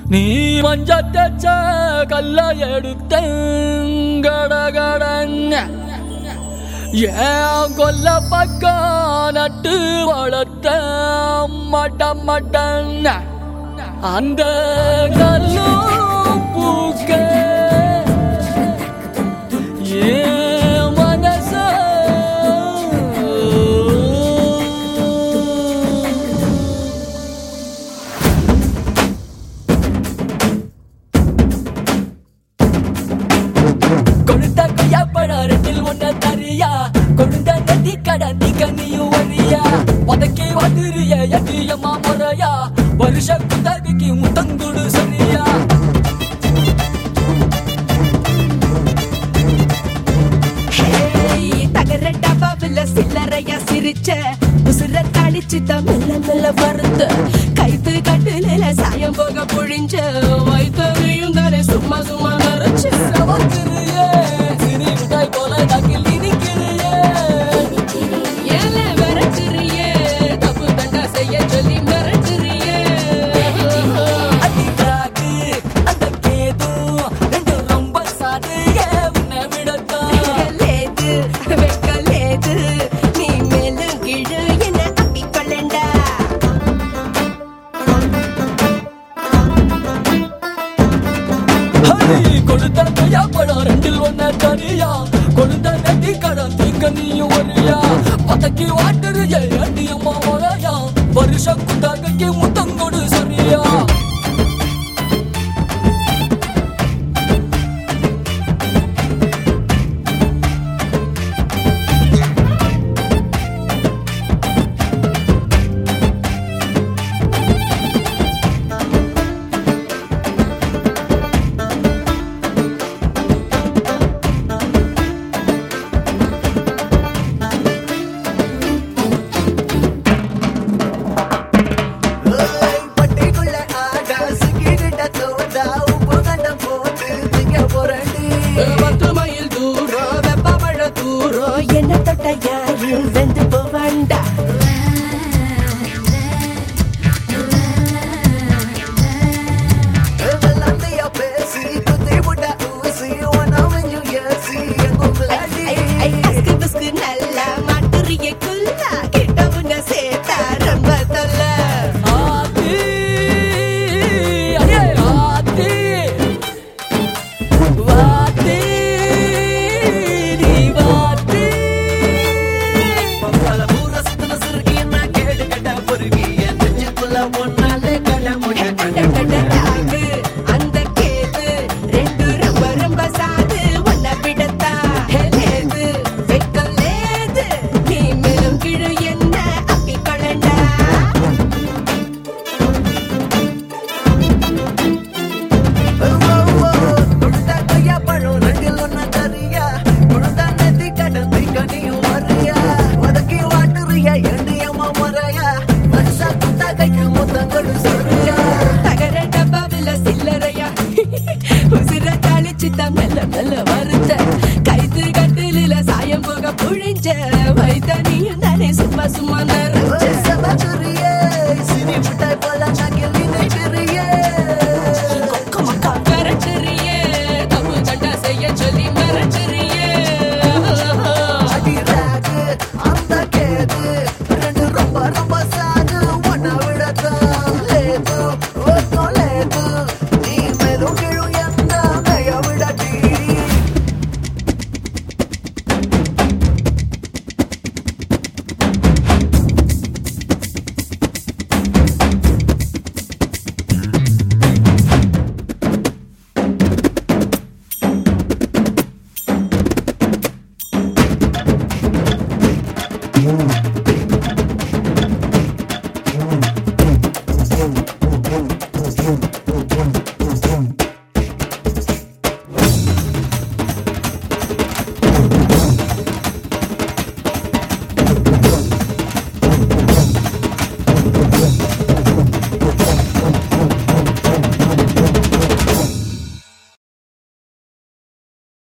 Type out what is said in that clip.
நீ மஞ்ச தச்ச கல்ல எடுத்த கடகடங்க ஏன் கொல்ல பக்கம் நட்டு வளர்த்த மட்ட மட்டங்க அந்த கல்லும் பூக்க ஏன் மனச கொடுத்த கையாப்படாரத்தில் ஒன்ன தரியா கொடுத்த நதி கடந்தி கனியும் வரியா உதக்கி வந்துரிய எட்டியம்மா முறையா வருஷ குத்தகைக்கு முத்தங்குடு சரியா ஏய், தகர டப்பாவுல சில்லறையா சிரிச்ச உசுர தளிச்சு மெல்ல மெல்ல வறுத்த கைத்து கட்டுல சாயம் போக புழிஞ்ச வைத்தவையும் தானே சும்மா சும்மா நரைச்சு சவக்கிறியே சிறி மிட்டாய் போல நக்கில் இனிக்கிறியே ஏல மிரட்டுறியே தப்பு தண்டா செய்ய சொல்லி மிரட்டுறியே அடிக்காது அந்த கேது ரெண்டும் ரொம்ப சாது உன்னை விடத்தான் லேது வெக்கலேது நீ மேலும் கீழு என்ன அப்பிக்கொள்ளண்டா ஹரி, கொழுந்த கையா படம் ரெண்டில் ஒன்ன தனியா கொழுந்த நெட்டி கடன் திங்க நீயும் வரியா பதக்கி வாட்டுறிய அடியம்மா வரையா வருஷ குத்தகைக்கு முத்தம்